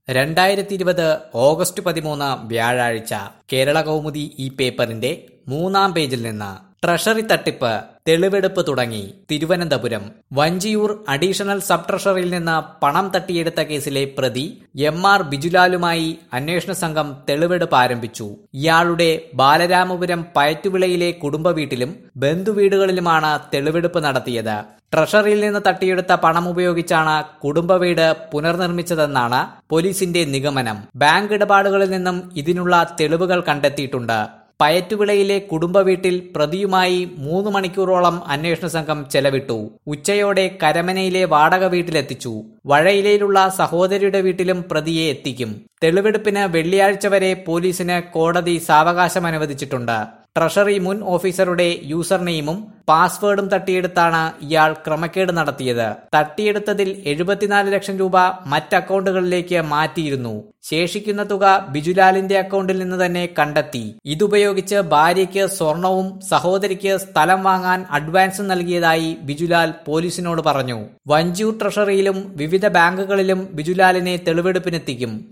രണ്ടായിരത്തി ഇരുപത് ഓഗസ്റ്റ് പതിമൂന്ന് വ്യാഴാഴ്ച കേരള കൗമുദി ഈ പേപ്പറിന്റെ മൂന്നാം പേജിൽ നിന്ന് ട്രഷറി തട്ടിപ്പ് തെളിവെടുപ്പ് തുടങ്ങി തിരുവനന്തപുരം വഞ്ചിയൂർ അഡീഷണൽ സബ് ട്രഷറിയിൽ നിന്ന് പണം തട്ടിയെടുത്ത കേസിലെ പ്രതി എം ആർ ബിജുലാലുമായി അന്വേഷണ സംഘം തെളിവെടുപ്പ് ആരംഭിച്ചു ഇയാളുടെ ബാലരാമപുരം പയറ്റുവിളയിലെ കുടുംബ വീട്ടിലും ബന്ധുവീടുകളിലുമാണ് തെളിവെടുപ്പ് നടത്തിയത് ട്രഷറിയിൽ നിന്ന് തട്ടിയെടുത്ത പണം ഉപയോഗിച്ചാണ് കുടുംബ വീട് പുനർനിർമ്മിച്ചതെന്നാണ് പോലീസിന്റെ നിഗമനം ബാങ്ക് ഇടപാടുകളിൽ നിന്നും ഇതിനുള്ള തെളിവുകൾ കണ്ടെത്തിയിട്ടുണ്ട് പയറ്റുവിളയിലെ കുടുംബ വീട്ടിൽ പ്രതിയുമായി മൂന്ന് മണിക്കൂറോളം അന്വേഷണ സംഘം ചെലവിട്ടു ഉച്ചയോടെ കരമനയിലെ വാടക വീട്ടിലെത്തിച്ചു വഴയിലയിലുള്ള സഹോദരിയുടെ വീട്ടിലും പ്രതിയെ എത്തിക്കും തെളിവെടുപ്പിന് വെള്ളിയാഴ്ച വരെ പോലീസിന് കോടതി സാവകാശം അനുവദിച്ചിട്ടുണ്ട് ട്രഷറി മുൻ ഓഫീസറുടെ യൂസർ നെയിമും പാസ്വേഡും തട്ടിയെടുത്താണ് ഇയാൾ ക്രമക്കേട് നടത്തിയത് തട്ടിയെടുത്തതിൽ എഴുപത്തിനാല് ലക്ഷം രൂപ മറ്റ് അക്കൗണ്ടുകളിലേക്ക് മാറ്റിയിരുന്നു ശേഷിക്കുന്ന തുക ബിജുലാലിന്റെ അക്കൗണ്ടിൽ നിന്ന് തന്നെ കണ്ടെത്തി ഇതുപയോഗിച്ച് ഭാര്യയ്ക്ക് സ്വർണവും സഹോദരിക്ക് സ്ഥലം വാങ്ങാൻ അഡ്വാൻസും നൽകിയതായി ബിജുലാൽ പോലീസിനോട് പറഞ്ഞു വഞ്ചൂർ ട്രഷറിയിലും വിവിധ ബാങ്കുകളിലും ബിജുലാലിനെ തെളിവെടുപ്പിനെത്തിക്കും